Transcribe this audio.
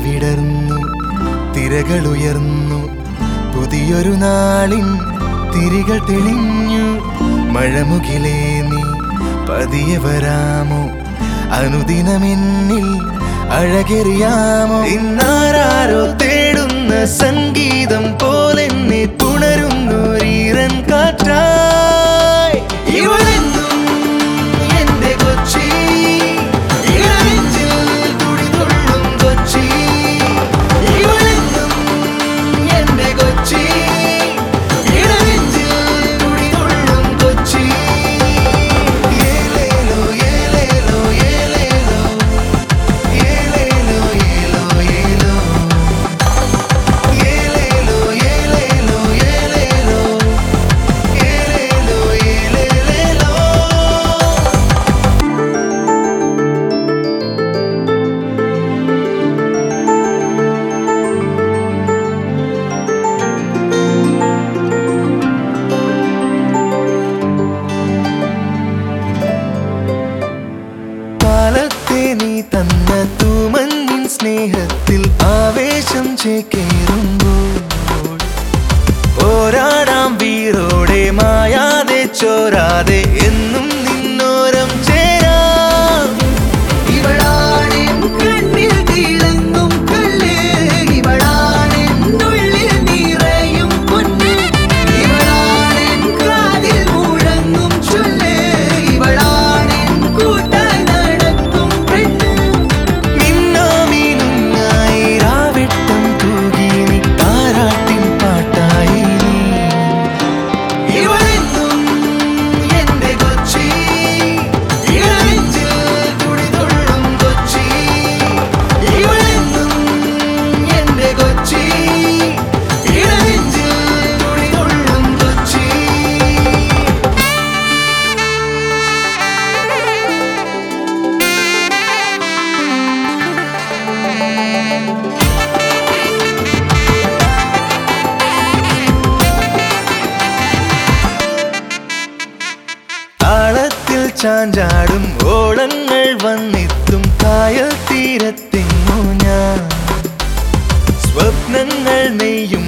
വിടർന്നു തിരകൾ ഉയർന്നു പുതിയൊരു നാളിൻ തിരികൾ തെളിഞ്ഞു മഴമുകിലേ നീ പതിയെ വരാമോ അനുദിനമെന്നിൽ അഴകെറിയാമോ ഇന്നാരാരോ തേടുന്ന സംഗീതം പോലെന്നെ തുണരുന്നൊരീരൻ കാറ്റായി ഇവളെന്നും എന്റെ കൊച്ചി ഇളനെഞ്ചിൽ തുടിതുള്ളും കൊച്ചി ഇവളെന്നും എന്റെ കൊച്ചി ഇളനെഞ്ചിൽ തുടിതുള്ളും കൊച്ചി ഏലേലോ ഏലേലോ ഏലേലോ ഏലേലോ ഏലോ ഏലോ ഏലേലോ ഏലേലോ ഏലേലോ ഏലേലോ ഏലേലേലോ കാലത്തെ നീ തന്ന തൂമഞ്ഞിൻ സ്നേഹത്തിൽ ആവേശം ചേക്കേറുമ്പോൾ പോരാടാം വീറോടെ മായാതെ ചോരാതെ എന്നും നിന്നോരം ചേരാം ഇവളാണെൻ കണ്ണിൽ തിളങ്ങും കല്ല് ഇവളാണെൻ ഉള്ളിൽ നിറയും പൊന്ന് ഇവളാണെൻ കാതിൽ മുഴങ്ങും ചൊല്ല് ഇവളാണെൻ കൂട്ടായി നടക്കും പെണ്ണ് മിന്നാമീനുങ്ങായി രാവെട്ടം തൂകി നീ താരാട്ടിൻ പാട്ടായി നീ ഇവളെന്നും എന്റെ കൊച്ചി ഇളനെഞ്ചിൽ തുടിതുള്ളും കൊച്ചി ഇവളെന്നും എന്റെ കൊച്ചി ഇളനെഞ്ചിൽ തുടിതുള്ളും കൊച്ചി താളത്തിൽ ചാഞ്ചാടും ഓളങ്ങൾ വന്നെത്തും കായൽ തീരത്തെങ്ങോ ഞാൻ സ്വപ്നങ്ങൾ നെയ്യും